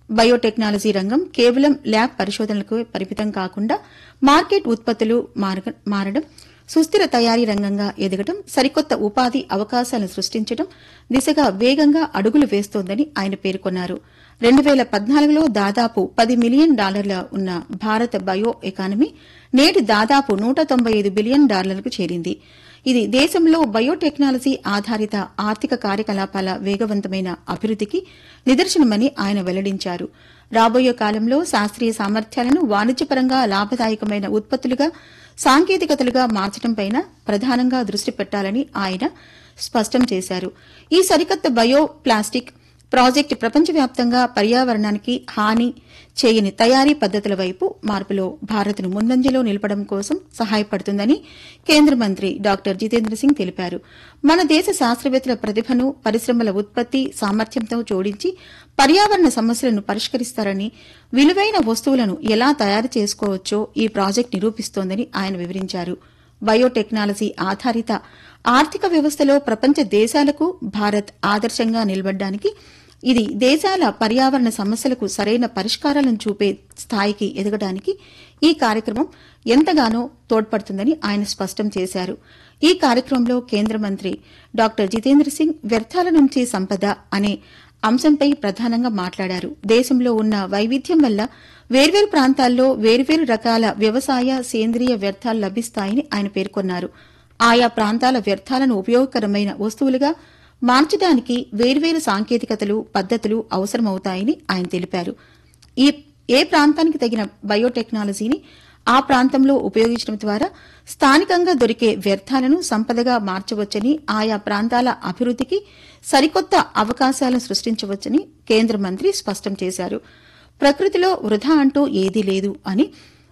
biotechnology రంగం కేవలం lab పరిశోధనలకు పరిమితం కాకుండా మార్కెట్ ఉత్పత్తులు మారగ- మారడం సుస్థిర తయారీ రంగంగా ఎదగడం సరికొత్త ఉపాధి అవకాశాలను సృష్టించడం దిశగా వేగంగా అడుగులు వేస్తోందని ఆయన పేర్కొన్నారు రెండు వేల పద్నాలుగులో దాదాపు పది మిలియన్ డాలర్ల ఉన్న భారత బయో ఎకానమీ నేటి దాదాపు నూట తొంభై ఐదు బిలియన్ డాలర్లకు చేరింది ఇది దేశంలో బయోటెక్నాలజీ ఆధారిత ఆర్థిక కార్యకలాపాల వేగవంతమైన అభివృద్దికి నిదర్శనమని ఆయన వెల్లడించారు రాబోయే కాలంలో శాస్త్రీయ సామర్థ్యాలను వాణిజ్యపరంగా లాభదాయకమైన ఉత్పత్తులుగా సాంకేతికతలుగా మార్చడంపై ప్రధానంగా దృష్టి పెట్టాలని ఆయన స్పష్టం చేశారు ఈ సరికొత్త బయో ప్లాస్టిక్ ప్రాజెక్టు ప్రపంచవ్యాప్తంగా పర్యావరణానికి హాని చేయని తయారీ పద్దతుల వైపు మార్పులో భారత్ను ముందంజలో నిలపడం కోసం సహాయపడుతుందని కేంద్ర మంత్రి డాక్టర్ జితేంద్ర సింగ్ తెలిపారు మన దేశ శాస్త్రవేత్తల ప్రతిభను పరిశ్రమల ఉత్పత్తి సామర్థ్యంతో జోడించి పర్యావరణ సమస్యలను పరిష్కరిస్తారని విలువైన వస్తువులను ఎలా తయారు చేసుకోవచ్చో ఈ ప్రాజెక్టు నిరూపిస్తోందని ఆయన వివరించారు బయోటెక్నాలజీ ఆధారిత ఆర్థిక వ్యవస్థలో ప్రపంచ దేశాలకు భారత్ ఆదర్శంగా నిలబడ్డానికి ఇది దేశాల పర్యావరణ సమస్యలకు సరైన పరిష్కారాలను చూపే స్థాయికి ఎదగడానికి ఈ కార్యక్రమం ఎంతగానో తోడ్పడుతుందని ఆయన స్పష్టం చేశారు ఈ కార్యక్రమంలో కేంద్ర మంత్రి డాక్టర్ జితేంద్ర సింగ్ వ్యర్థాల నుంచి సంపద అనే అంశంపై ప్రధానంగా మాట్లాడారు దేశంలో ఉన్న వైవిధ్యం వల్ల వేర్వేరు ప్రాంతాల్లో వేర్వేరు రకాల వ్యవసాయ సేంద్రియ వ్యర్థాలు లభిస్తాయని ఆయన పేర్కొన్నారు ఆయా ప్రాంతాల వ్యర్థాలను ఉపయోగకరమైన వస్తువులుగా మార్చడానికి వేర్వేరు సాంకేతికతలు పద్దతులు అవసరమవుతాయని ఆయన తెలిపారు ఈ ఏ ప్రాంతానికి తగిన బయోటెక్నాలజీని ఆ ప్రాంతంలో ఉపయోగించడం ద్వారా స్థానికంగా దొరికే వ్యర్థాలను సంపదగా మార్చవచ్చని ఆయా ప్రాంతాల అభివృద్దికి సరికొత్త అవకాశాలను సృష్టించవచ్చని కేంద్ర మంత్రి స్పష్టం చేశారు ప్రకృతిలో వృధా అంటూ ఏదీ లేదు అని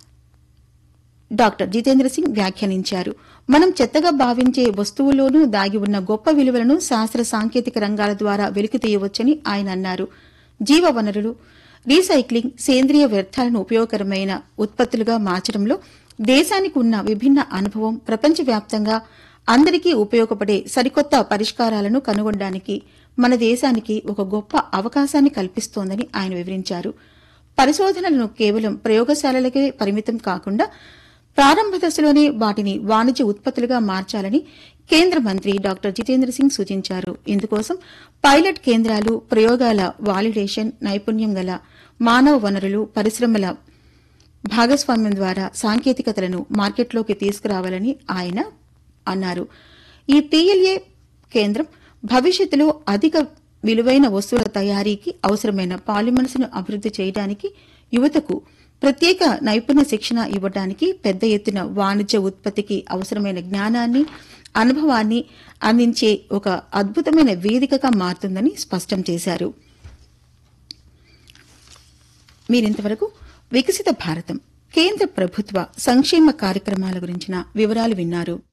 డాక్టర్ జితేంద్ర సింగ్ వ్యాఖ్యానించారు మనం చెత్తగా భావించే వస్తువుల్లోనూ దాగి ఉన్న గొప్ప విలువలను శాస్త్ర సాంకేతిక రంగాల ద్వారా వెలికి తీయవచ్చని ఆయన అన్నారు జీవ వనరులు రీసైక్లింగ్ సేంద్రియ వ్యర్థాలను ఉపయోగకరమైన ఉత్పత్తులుగా మార్చడంలో దేశానికి ఉన్న విభిన్న అనుభవం ప్రపంచవ్యాప్తంగా అందరికీ ఉపయోగపడే సరికొత్త పరిష్కారాలను కనుగొనడానికి మన దేశానికి ఒక గొప్ప అవకాశాన్ని కల్పిస్తోందని ఆయన వివరించారు పరిశోధనలను కేవలం ప్రయోగశాలలకే పరిమితం కాకుండా ప్రారంభ దశలోనే వాటిని వాణిజ్య ఉత్పత్తులుగా మార్చాలని కేంద్ర మంత్రి డాక్టర్ జితేంద్ర సింగ్ సూచించారు ఇందుకోసం పైలట్ కేంద్రాలు ప్రయోగాల వాలిడేషన్ నైపుణ్యం గల మానవ వనరులు పరిశ్రమల భాగస్వామ్యం ద్వారా సాంకేతికతలను మార్కెట్లోకి తీసుకురావాలని ఆయన అన్నారు ఈ పీఎల్ఏ కేంద్రం భవిష్యత్తులో అధిక విలువైన వస్తువుల తయారీకి అవసరమైన పాలిమర్స్ ను అభివృద్ది చేయడానికి యువతకు ప్రత్యేక నైపుణ్య శిక్షణ ఇవ్వడానికి పెద్ద ఎత్తున వాణిజ్య ఉత్పత్తికి అవసరమైన జ్ఞానాన్ని అనుభవాన్ని అందించే ఒక అద్భుతమైన వేదికగా మారుతుందని స్పష్టం చేశారు మీరింతవరకు వికసిత భారతం కేంద్ర ప్రభుత్వ సంక్షేమ కార్యక్రమాల గురించిన వివరాలు విన్నారు